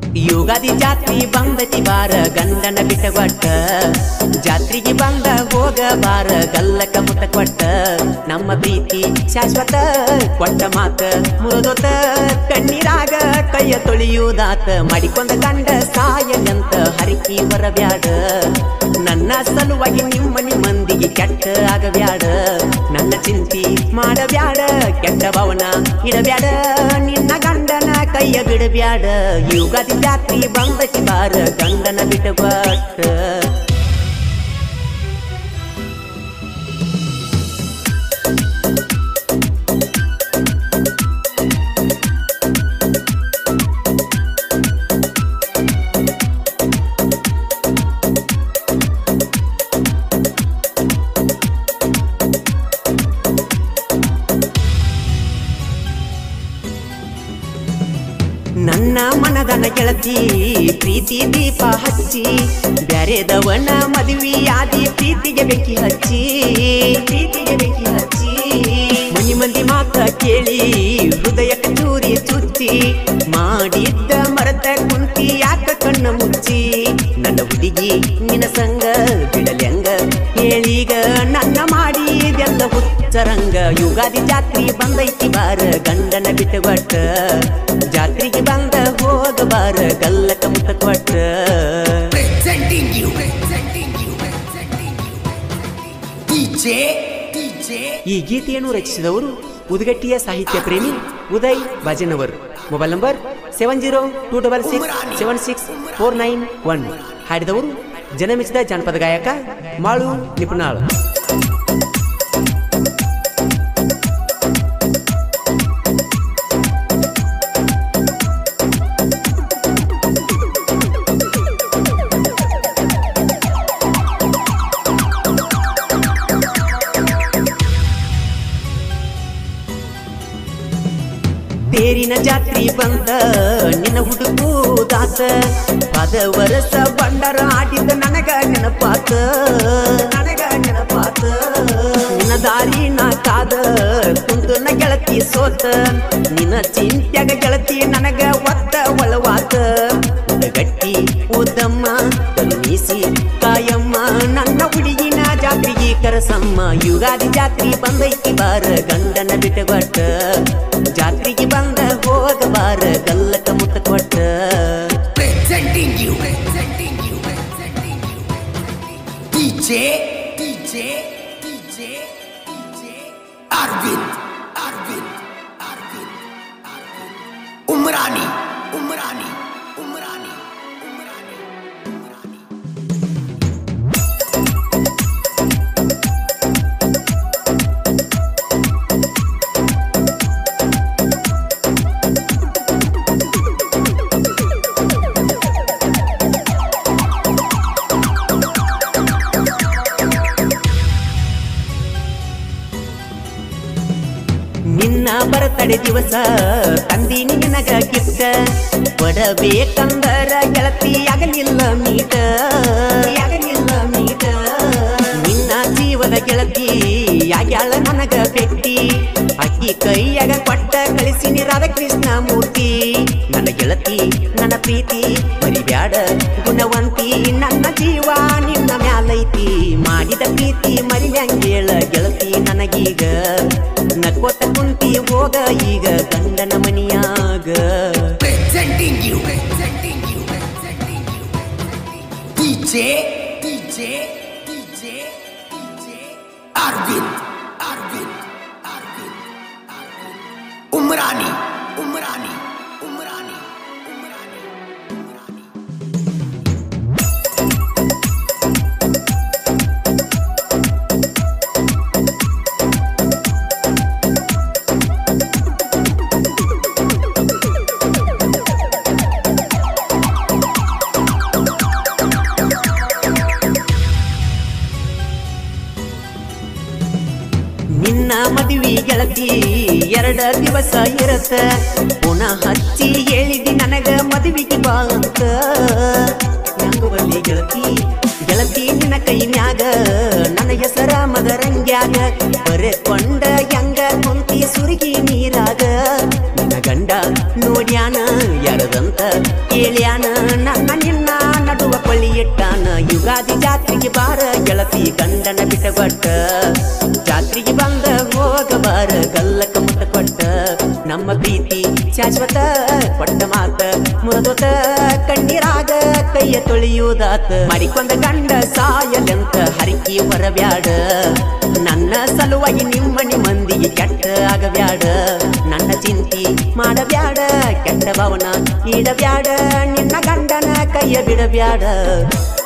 ಯುಗಾದಿ ಜಾತ್ರಿ ಬಂದತಿ ಬಾರ ಗಂಡನ ಬಿಟ್ಟ ಕೊಟ್ಟ ಜಾತ್ರೆಗೆ ಬಂದ ಹೋಗ ಬಾರ ಗಲ್ಲಕ ಮುಟ್ಟ ಕೊಟ್ಟ ನಮ್ಮ ಪ್ರೀತಿ ಶಾಶ್ವತ ಕೊಟ್ಟ ಮಾತ ಮುರಿದೋತ ಕಣ್ಣೀರಾಗ ಕೈಯ ತೊಳೆಯುವುದಾತ ಮಾಡಿಕೊಂಡ ಗಂಡ ಸಾಯಂತ ಹರಿಕಿ ಬರಬ್ಯಾಡ ನನ್ನ ಸಲುವಾಗಿ ನಿಮ್ಮನಿ ಮಂದಿಗೆ ಕೆಟ್ಟ ಆಗಬ್ಯಾಡ ನನ್ನ ಚಿಂತಿ ಮಾಡಬ್ಯಾಡ ಕೆಟ್ಟ ಭವನ ಇಡಬ್ಯಾಡ ನಿನ್ನ ಗಂಡನ ಕೈಯ ಬಿಡಬ್ಯಾಡ ಯುಗಾದಿ ಜಾತ್ರಿ ಬಂದತಿ ಬಾರ ಗಂಡನ ಬಿಟ್ಟಬಟ್ಟ ನನ್ನ ಮನದನ ಗೆಳತಿ ಪ್ರೀತಿ ದೀಪ ಹಚ್ಚಿ ಬ್ಯಾರೆದವನ ಮದುವೆ ಆದಿ ಪ್ರೀತಿಗೆ ಬೆಂಕಿ ಹಚ್ಚಿ ಪ್ರೀತಿಗೆ ಬೆಂಕಿ ಹಚ್ಚಿ ಮನಿ ಮಂದಿ ಮಾತ ಕೇಳಿ ಹೃದಯಕ್ಕೆ ಚೂರಿ ಚುಚ್ಚಿ ಮಾಡಿದ್ದ ಮರತ ಕುಂತಿ ಯಾಕ ಕಣ್ಣ ಮುಚ್ಚಿ ನನ್ನ ಹುಡುಗಿ ನಿನ್ನ ಸಂಗ ಬಿಡಲೆಂಗ ಹೇಳೀಗ ನನ್ನ ಮಾಡಿದೆಲ್ಲ ಹುಚ್ಚರಂಗ ಯುಗಾದಿ ಜಾತ್ರಿ ಬಂದೈತಿ ಬಾರ ಗಂಡನ ಬಿಟ್ಟು ಕೊಟ್ಟ ಜಾತ್ರೆಗೆ ಬಂದ ಹೋಗ ಬಾರ ಗಲ್ಲಕ ಮುಟ್ಟ ಕೊಟ್ಟ presenting you, presenting you, presenting you, DJ, DJ, ಈ ಗೀತೆಯನ್ನು ರಚಿಸಿದವರು ಉದಗಟ್ಟಿಯ ಸಾಹಿತ್ಯ ಪ್ರೇಮಿ Uday Bhajanavar mobile number seven zero two double six seven six four nine one ಹಾಡಿದವರು ಜನಮೆಚ್ಚಿದ ಜಾನಪದ ಗಾಯಕ ಮಾಳು ನಿಪುಣಾಳ್ ತೇರಿನ ಜಾತ್ರಿ ಬಂದ ನಿನ್ನ ಹುಡುಕುದಾತ ಪದ ವರಸ ಬಂಡರ ಆಡಿದ ನನಗ ನೆನಪಾತ ನನಗ ನೆನಪಾತ ನಿನ್ನ ದಾರಿ ನಾ ಕಾದ ಕುಂತು ನ ಗೆಳತಿ ಸೋತ ನಿನ್ನ ಚಿಂತ್ಯಾಗ ಗೆಳತಿ ನನಗ ಒತ್ತ ಒಳವಾತ ಗಟ್ಟಿ ಉದ್ದಮ್ಮ ಕರುಣಿಸಿ ಕಾಯಮ್ಮ ನನ್ನ ಹುಡುಗಿನ ಜಾತ್ರೆಗೆ ಕರಸಮ್ಮ ಯುಗಾದಿ ಜಾತ್ರಿ ಬಂದೈತಿ ಬಾರ ಗಂಡನ ಬಿಟ್ಟು ಕೊಟ್ಟ ಜಾತ್ರೆಗೆ ಬಂದ ಹೋಗ ಬಾರ ಗಲ್ಲಕ ಮುಟ್ಟ ಕೊಟ್ಟ presenting you, presenting you, presenting you, DJ, DJ, DJ, DJ, Arvind, Arvind, Arvind, Arvind, Umrani, Umrani, Umrani, Umrani, Umrani. ನಿನ್ನ ಬರತಡೆ ದಿವಸ ತಂದೀನಿ ನಿನಗ ಗಿಫ್ಟ ಕೊಡಬೇಕಂದರ ಗೆಳತಿ ಆಗಲಿಲ್ಲ ಮೀಟ ಆಗಲಿಲ್ಲ ಮೀಟ ನಿನ್ನ ಜೀವದ ಗೆಳತಿ ಯಾಗ್ಯಾಳ ನನಗ ಭೇಟಿ ಅಕ್ಕಿ ಕೈಯಾಗ ಕೊಟ್ಟ ಕಳಿಸಿನಿ ರಾಧಾಕೃಷ್ಣ ಮೂರ್ತಿ ನನ್ನ ಗೆಳತಿ ನನ್ನ ಪ್ರೀತಿ ಮರಿಬ್ಯಾಡ ಗುಣವಂತಿ ನನ್ನ ಜೀವ ನಿನ್ನ ಮ್ಯಾಲೈತಿ ಮಾಡಿದ ಪ್ರೀತಿ ಮರಿಯಂಗೇಳ ಗೆಳತಿ ನನಗೀಗ ನಕ್ಕೋತ ಕುಂತಿ ಹೋಗ ಈಗ ಗಂಡನ ಮನಿಯಾಗ presenting you, presenting you, presenting you, DJ, DJ, DJ, DJ, Arvind, Arvind, Arvind, Arvind, Umrani, Umrani, Umrani, Umrani, Umrani. ನಿನ್ನ ಮದುವೆ ಗೆಳತಿ ಎರಡ ದಿವಸ ಇರತ್ತ ಪುನಃ ಹಚ್ಚಿ ಹೇಳಿದಿ ನನಗ ಮದುವೆಗೆ ಬಾ ಅಂತ ಹೆಂಗ ಬಲ್ಲಿ ಗೆಳತಿ ಗೆಳತಿ ನಿನ್ನ ಕೈನ್ಯಾಗ ನನ್ನ ಹೆಸರ ಮದರಂಗ್ಯಾಗ ಬರೆಕೊಂಡ ಹೆಂಗ ಕುಂತಿ ಸುರುಗಿ ನೀರಾಗ ನಿನ್ನ ಗಂಡ ನೋಡ್ಯಾನ ಯಾರದಂತ ಕೇಳ್ಯಾನ ಗೆಳತಿ ಗಂಡನ ಬಿಟ್ಟ ಕೊಟ್ಟ ಜಾತ್ರೆಗೆ ಬಂದ ಹೋಗಬಾರ ಗಲ್ಲಕ ಮುಟ್ಟ ಕೊಟ್ಟ ನಮ್ಮ ಪ್ರೀತಿ ಶಾಶ್ವತ ಕೊಟ್ಟ ಮಾತ ಮುರಿದೋತ ಕಣ್ಣೀರಾಗ ಕೈಯ ತೊಳೆಯುವುದಾತ ಮರಿಕೊಂದ ಗಂಡ ಸಾಯಲೆಂತ ಹರಿಕಿ ಹೊರಬ್ಯಾಡ ನನ್ನ ಸಲುವಾಗಿ ನಿಮ್ಮನಿ ಮಂದಿಗೆ ಕೆಟ್ಟ ಆಗಬ್ಯಾಡ ನನ್ನ ಚಿಂತಿ ಮಾಡಬ್ಯಾಡ ಕೆಟ್ಟ ಭವನ ಇಡಬ್ಯಾಡ ನಿನ್ನ ಗಂಡನ ಕೈಯ ಬಿಡಬ್ಯಾಡ